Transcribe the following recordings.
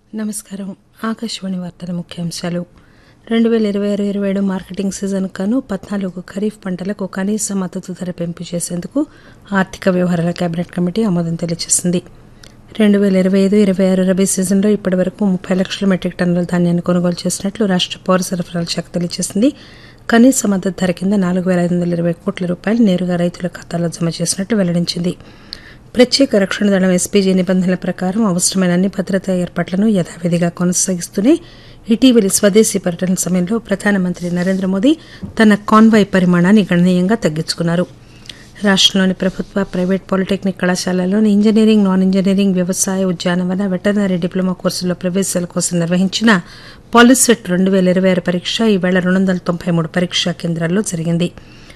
నమస్కారం ఆకాశవాణి వార్తల ముఖ్యాంశాలు రెండు పేల ఇరవై ఆరు ఇరవై ఏడు మార్కెటింగ్ సీజన్ గాను పద్నాలుగు ఖరీఫ్ పంటలకు కనీస మద్దతు ధర పెంపు చేసేందుకు ఆర్థిక వ్యవహారాల కేబినెట్ కమిటీ ఆమోదం తెలియజేసింది రెండు పేల ఇరవై ఐదు ఇరవై ఆరు రబీ సీజన్లో ఇప్పటి వరకు ముప్పై లక్షల మెట్రిక్ టన్నుల ధాన్యాన్ని కొనుగోలు చేసినట్లు రాష్ట పౌర సరఫరాల శాఖ తెలియజేసింది కనీస మద్దతు ధర కింద నాలుగు పేల ఐదు వందల ఇరవై కోట్ల రూపాయలు నేరుగా రైతుల ఖాతాలో జమ చేసినట్లు వెల్లడించింది ప్రత్యేక రక్షణ దళం ఎస్పీజీ నిబంధనల ప్రకారం అవసరమైన అన్ని భద్రతా ఏర్పాట్లను యథావిధిగా కొనసాగిస్తూనే ఇటీవలి స్వదేశీ పర్యటన సమయంలో ప్రధానమంత్రి నరేంద్ర మోదీ తన కాన్వాయ్ పరిమాణాన్ని గణనీయంగా తగ్గించుకున్నారు రాష్టంలోని ప్రభుత్వ ప్రైవేట్ పాలిటెక్నిక్ కళాశాలల్లోని ఇంజనీరింగ్ నాన్ ఇంజనీరింగ్ వ్యవసాయ ఉద్యానవన వెటర్నరీ డిప్లొమా కోర్సుల్లో ప్రవేశాల కోసం నిర్వహించిన పాలిసెట్ రెండు పేల ఇరవై ఆరు పరీక్ష ఈవేళ రెండు వందల తొంభై మూడు పరీక్షా కేంద్రాల్లో జరిగింది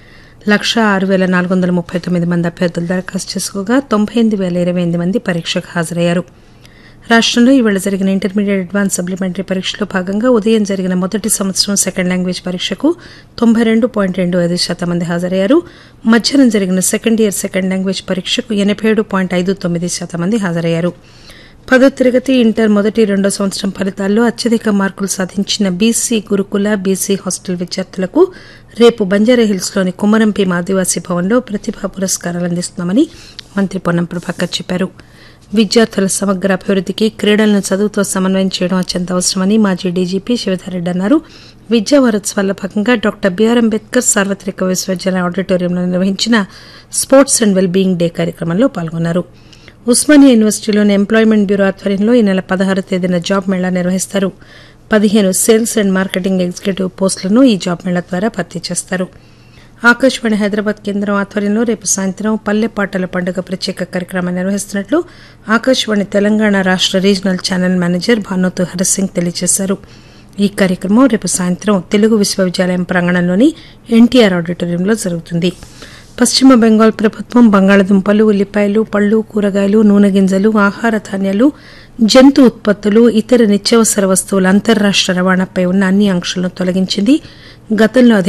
లక్ష ఆరు పేల నాలుగు వందల ముప్పై తొమ్మిది మంది అభ్యర్థులు దరఖాస్తు చేసుకోగా తొంభై ఎనిమిది పేల ఇరవై ఎనిమిది మంది పరీక్షకు హాజరయ్యారు రాష్టంలో ఈవేళ జరిగిన ఇంటర్మీడియట్ అడ్వాన్స్ సప్లిమెంటరీ పరీక్షలో భాగంగా ఉదయం జరిగిన మొదటి సంవత్సరం సెకండ్ లాంగ్వేజ్ పరీక్షకు తొంభై రెండు పాయింట్ రెండు ఐదు శాతం మంది హాజరయ్యారు మధ్యాహ్నం జరిగిన సెకండ్ ఇయర్ సెకండ్ లాంగ్వేజ్ పరీక్షకు ఎనబై ఏడు పాయింట్ ఐదు తొమ్మిది శాతం మంది హాజరయ్యారు పదో తరగతి ఇంటర్ మొదటి రెండో సంవత్సరం ఫలితాల్లో అత్యధిక మార్కులు సాధించిన బీసీ గురుకుల బీసీ హాస్టల్ విద్యార్థులకు రేపు బంజారాహిల్స్లోని కుమరంభీం ఆదివాసీ భవన్లో ప్రతిభా పురస్కారాలు అందిస్తున్నామని మంత్రి పొన్నం ప్రభాకర్ చెప్పారు విద్యార్థుల సమగ్ర అభివృద్దికి క్రీడలను చదువుతో సమన్వయం చేయడం అత్యంత అవసరమని మాజీ డీజీపీ శివధారెడ్డి అన్నారు విద్యా వారోత్సవాల్లో భాగంగా డాక్టర్ బీఆర్ అంబేద్కర్ సార్వత్రిక విశ్వవిద్యాలయ ఆడిటోరియంలో నిర్వహించిన sports and well being day కార్యక్రమంలో పాల్గొన్నారు ఉస్మానియా యూనివర్సిటీలోని ఎంప్లాయ్మెంట్ బ్యూరో ఆధ్వర్యంలో ఈ నెల పదహారు తేదీన జాబ్ మేళా నిర్వహిస్తారు పదిహేను సేల్స్ అండ్ మార్కెటింగ్ ఎగ్జిక్యూటివ్ పోస్టులను ఈ జాబ్ మేళా ద్వారా భర్తీ చేస్తారు ఆకాశవాణి హైదరాబాద్ కేంద్రం ఆధ్వర్యంలో రేపు సాయంత్రం పల్లె పాటల పండుగ ప్రత్యేక కార్యక్రమం నిర్వహిస్తున్నట్లు ఆకాశవాణి తెలంగాణ రాష్ట regional channel manager Bhanothu Harsingh తెలియజేశారు ఈ కార్యక్రమం రేపు సాయంత్రం తెలుగు విశ్వవిద్యాలయం ప్రాంగణంలోని ఎన్టీఆర్ ఆడిటోరియంలో జరుగుతుంది పశ్చిమ బెంగాల్ ప్రభుత్వం బంగాళాదుంపలు ఉల్లిపాయలు పళ్లు కూరగాయలు నూనె గింజలు ఆహార ధాన్యాలు జంతు ఉత్పత్తులు ఇతర నిత్యావసర వస్తువుల అంతర్రాష్ట రవాణాపై ఉన్న అన్ని ఆంక్షలను తొలగించింది గతంలో